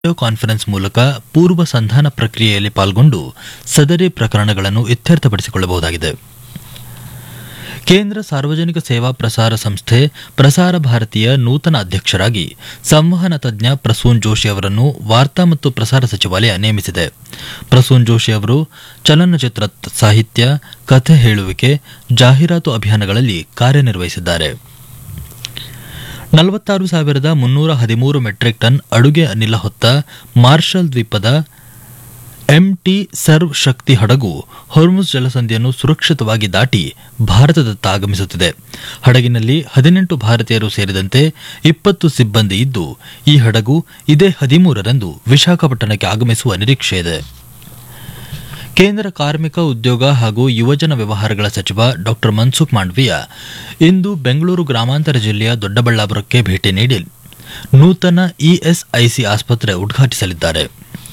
video conference ಮೂಲಕ ಪೂರ್ವ ಸಂಧಾನ ಪ್ರಕ್ರಿಯೆಯಲ್ಲಿ ಪಾಲ್ಗೊಂಡು ಸದರಿ ಪ್ರಕರಣಗಳನ್ನು ಇತ್ಯರ್ಥಪಡಿಸಿಕೊಳ್ಳಬಹುದಾಗಿದೆ ಕೇಂದ್ರ ಸಾರ್ವಜನಿಕ ಸೇವಾ ಪ್ರಸಾರ ಸಂಸ್ಥೆ ಪ್ರಸಾರ ಭಾರತಿಯ ನೂತನ ಅಧ್ಯಕ್ಷರಾಗಿ ಸಂವಹನ ತಜ್ಞ ಪ್ರಸೂನ್ ಜೋಶಿ ಅವರನ್ನು ವಾರ್ತಾ ಮತ್ತು ಪ್ರಸಾರ ಸಚಿವಾಲಯ ನೇಮಿಸಿದೆ ಪ್ರಸೂನ್ ಜೋಶಿ ಅವರು ಚಲನಚಿತ್ರ ಸಾಹಿತ್ಯ ಕಥೆ ಹೇಳುವಿಕೆ ಜಾಹೀರಾತು ಅಭಿಯಾನಗಳಲ್ಲಿ ಕಾರ್ಯನಿರ್ವಹಿಸಿದ್ದಾರೆ ನಲವತ್ತಾರು ಸಾವಿರದ ಮುನ್ನೂರ ಹದಿಮೂರು ಮೆಟ್ರಿಕ್ ಟನ್ ಅಡುಗೆ ಅನಿಲ ಹೊತ್ತ ಮಾರ್ಷಲ್ ದ್ವೀಪದ ಎಂಟಿ ಸರ್ವ್ ಶಕ್ತಿ ಹಡಗು ಹೊರ್ಮುಸ್ ಜಲಸಂಧಿಯನ್ನು ಸುರಕ್ಷಿತವಾಗಿ ದಾಟಿ ಭಾರತದತ್ತ ಆಗಮಿಸುತ್ತಿದೆ ಹಡಗಿನಲ್ಲಿ ಹದಿನೆಂಟು ಭಾರತೀಯರು ಸೇರಿದಂತೆ ಇಪ್ಪತ್ತು ಸಿಬ್ಬಂದಿ ಇದ್ದು ಈ ಹಡಗು ಇದೇ ಹದಿಮೂರರಂದು ವಿಶಾಖಪಟ್ಟಣಕ್ಕೆ ಆಗಮಿಸುವ ನಿರೀಕ್ಷೆಯಿದೆ ಕೇಂದ್ರ ಕಾರ್ಮಿಕ ಉದ್ಯೋಗ ಹಾಗೂ ಯುವಜನ ವ್ಯವಹಾರಗಳ ಸಚಿವ ಡಾ ಮನ್ಸುಖ್ ಮಾಂಡವೀಯ ಇಂದು ಬೆಂಗಳೂರು ಗ್ರಾಮಾಂತರ ಜಿಲ್ಲೆಯ ದೊಡ್ಡಬಳ್ಳಾಪುರಕ್ಕೆ ಭೇಟಿ ನೀಡಿ ನೂತನ ಇಎಸ್ಐಸಿ ಆಸ್ಪತ್ರೆ ಉದ್ಘಾಟಿಸಲಿದ್ದಾರೆ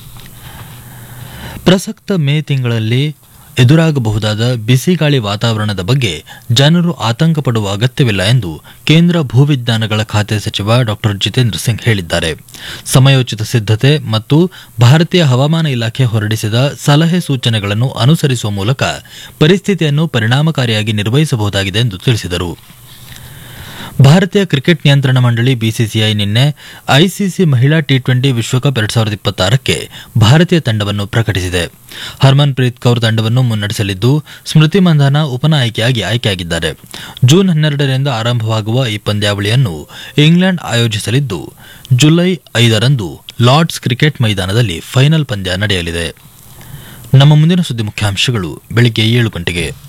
ಪ್ರಸಕ್ತ ಮೇ ತಿಂಗಳಲ್ಲಿ ಎದುರಾಗಬಹುದಾದ ಬಿಸಿಗಾಳಿ ವಾತಾವರಣದ ಬಗ್ಗೆ ಜನರು ಆತಂಕ ಪಡುವ ಅಗತ್ಯವಿಲ್ಲ ಎಂದು ಕೇಂದ್ರ ಭೂವಿಜ್ಞಾನಗಳ ಖಾತೆ ಸಚಿವ ಡಾ ಜಿತೇಂದ್ರ ಸಿಂಗ್ ಹೇಳಿದ್ದಾರೆ ಸಮಯೋಚಿತ ಸಿದ್ಧತೆ ಮತ್ತು ಭಾರತೀಯ ಹವಾಮಾನ ಇಲಾಖೆ ಹೊರಡಿಸಿದ ಸಲಹೆ ಸೂಚನೆಗಳನ್ನು ಅನುಸರಿಸುವ ಮೂಲಕ ಪರಿಸ್ಥಿತಿಯನ್ನು ಪರಿಣಾಮಕಾರಿಯಾಗಿ ನಿರ್ವಹಿಸಬಹುದಾಗಿದೆ ಎಂದು ತಿಳಿಸಿದರು ಭಾರತೀಯ ಕ್ರಿಕೆಟ್ ನಿಯಂತ್ರಣ ಮಂಡಳಿ ಬಿಸಿಸಿಐ ನಿನ್ನೆ ಐಸಿಸಿ ಮಹಿಳಾ ಟಿ ಟ್ವೆಂಟಿ ವಿಶ್ವಕಪ್ ಎರಡ್ ಸಾವಿರದ ಇಪ್ಪತ್ತಾರಕ್ಕೆ ಭಾರತೀಯ ತಂಡವನ್ನು ಪ್ರಕಟಿಸಿದೆ ಹರ್ಮನ್ ಪ್ರೀತ್ ಕೌರ್ ತಂಡವನ್ನು ಮುನ್ನಡೆಸಲಿದ್ದು ಸ್ಮೃತಿ ಮಂಧಾನ ಉಪನಾಯಕಿಯಾಗಿ ಆಯ್ಕೆಯಾಗಿದ್ದಾರೆ ಜೂನ್ ಹನ್ನೆರಡರಿಂದ ಆರಂಭವಾಗುವ ಈ ಪಂದ್ಯಾವಳಿಯನ್ನು ಇಂಗ್ಲೆಂಡ್ ಆಯೋಜಿಸಲಿದ್ದು ಜುಲೈ ಐದರಂದು ಲಾರ್ಡ್ಸ್ ಕ್ರಿಕೆಟ್ ಮೈದಾನದಲ್ಲಿ ಫೈನಲ್ ಪಂದ್ಯ ನಡೆಯಲಿದೆ ನಮ್ಮ ಮುಂದಿನ ಸುದ್ದಿ ಮುಖ್ಯಾಂಶಗಳು ಬೆಳಿಗ್ಗೆ ಏಳು ಗಂಟೆಗೆ